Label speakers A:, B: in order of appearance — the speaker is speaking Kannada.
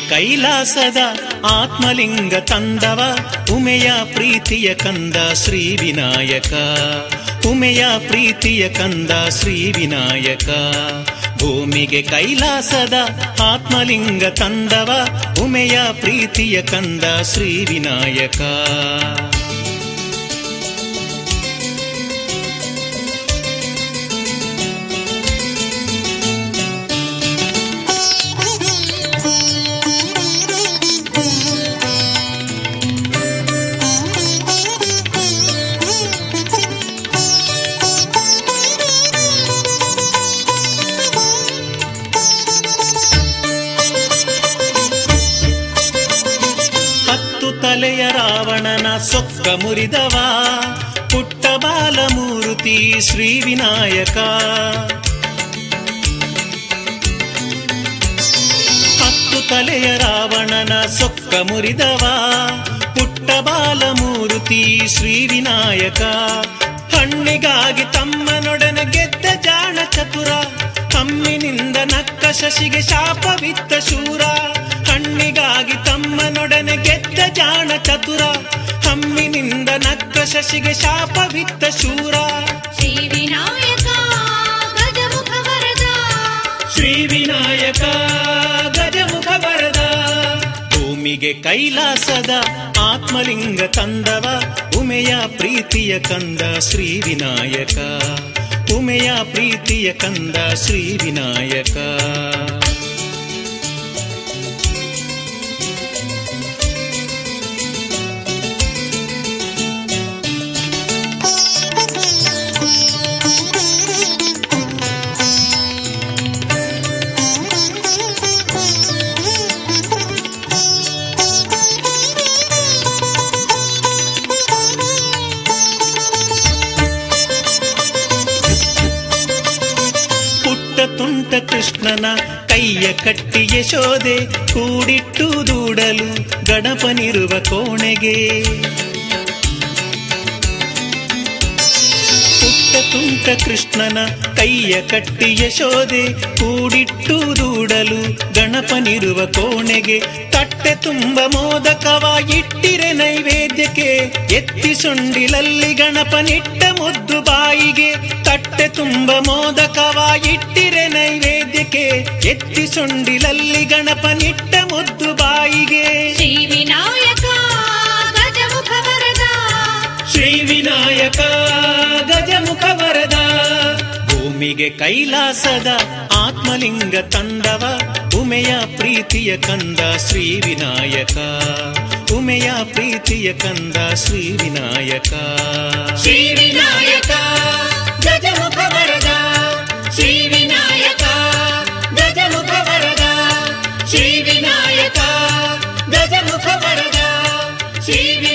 A: ಕೈಲಾಸದ ಆತ್ಮಲಿಂಗ ತಂದವ ಉಮೆಯ ಪ್ರೀತಿಯ ಕಂದ ಶ್ರೀ ವಿನಾಯಕ ಉಮೆಯ ಪ್ರೀತಿಯ ಕಂದ ಶ್ರೀ ವಿನಾಯಕ ಭೂಮಿಗೆ ಕೈಲಾಸದ ಆತ್ಮಲಿಂಗ ತಂದವ ಉಮೆಯ ಪ್ರೀತಿಯ ಕಂದ ಶ್ರೀ ವಿನಾಯಕ ಹತ್ತು ತಲೆಯ ರಾವಣನ ಸೊಕ್ಕ ಮುರಿದವ ಪುಟ್ಟ ಬಾಲಮೂರ್ತಿ ಶ್ರೀ ವಿನಾಯಕ ಹತ್ತು ತಲೆಯ ರಾವಣನ ಸೊಕ್ಕ ಮುರಿದವ ಪುಟ್ಟ ಬಾಲಮೂರ್ತಿ ಶ್ರೀ ವಿನಾಯಕ ಹಣ್ಣಿಗಾಗಿ ತಮ್ಮನೊಡನೆ ಗೆದ್ದ ಜಾಣ ಚತುರ ತಮ್ಮಿನಿಂದ ನಕ್ಕ ಶಶಿಗೆ ಶಾಪವಿತ್ತ ಶೂರ ಹಣ್ಣಿಗಾಗಿ ತಮ್ಮನೊಡನೆ ಗೆದ್ದ ಜಾಣ ಚತುರ ಹಮ್ಮಿನಿಂದ ನಕ್ಕ ಶಶಿಗೆ ಶಾಪವಿತ್ತ ಶೂರ
B: ಶ್ರೀ ವಿನಾಯಕ ಗಜಮುಖ ವರದ
A: ಶ್ರೀ ವಿನಾಯಕ ಗಜಮುಖ ಬರದ ಭೂಮಿಗೆ ಕೈಲಾಸದ ಆತ್ಮಲಿಂಗ ತಂದವ ಉಮೆಯ ಪ್ರೀತಿಯ ಕಂದ ಶ್ರೀ ವಿನಾಯಕ ಉಮೆಯ ಪ್ರೀತಿಯ ಕಂದ ಶ್ರೀ ವಿನಾಯಕ ಪುಟ್ಟ ತುಂಟ ಕೃಷ್ಣನ ಕೈಯ ಕಟ್ಟಿ ಯಶೋದೆ ಕೂಡಿಟ್ಟು ದೂಡಲು ಗಣಪನಿರುವ ಕೋಣೆಗೆ ಪುಟ್ಟ ತುಂಟ ಕೃಷ್ಣನ ಕೈಯ ಕಟ್ಟಿ ಯಶೋದೆ ಕೂಡಿಟ್ಟು ದೂಡಲು ಗಣಪನಿರುವ ಕೋಣೆಗೆ ತಟ್ಟೆ ತುಂಬ ಮೋದಕವ ಇಟ್ಟಿರೆ ನೈವೇದ್ಯಕ್ಕೆ ಎತ್ತಿ ಸೊಂಡಿಲಲ್ಲಿ ಗಣಪನಿಟ್ಟ ಮುದ್ದು ಬಾಯಿಗೆ ತಟ್ಟೆ ತುಂಬ ಮೋದಕವ ಇಟ್ಟಿರೆ ನೈವೇದ್ಯಕ್ಕೆ ಎತ್ತಿ ಸೊಂಡಿಲಲ್ಲಿ ಗಣಪನಿಟ್ಟ ಮುದ್ದು ಬಾಯಿಗೆ
B: ಶ್ರೀ ವಿನಾಯಕ ಗಜಮುಖ ವರದ
A: ಶ್ರೀ ವಿನಾಯಕ ಗಜಮುಖ ವರದ ಭೂಮಿಗೆ ಕೈಲಾಸದ ಆತ್ಮಲಿಂಗ ತಂದವ ಉಮೆಯ ಪ್ರೀತಿಯ ಕಂದ ಶ್ರೀ ವಿನಾಯಕ ಉಮೆಯ ಪ್ರೀತಿಯ ಕಂದ ಶ್ರೀ ವಿನಾಯಕ ಶ್ರೀ ವಿನಾಯಕ ಗಜಮುಖ ವರದ ಶ್ರೀ ವಿನಾಯಕ ಗಜಮುಖ ವರದ ಶ್ರೀ ವಿನಾಯಕ ಗಜಮುಖ ವರದ ಶ್ರೀ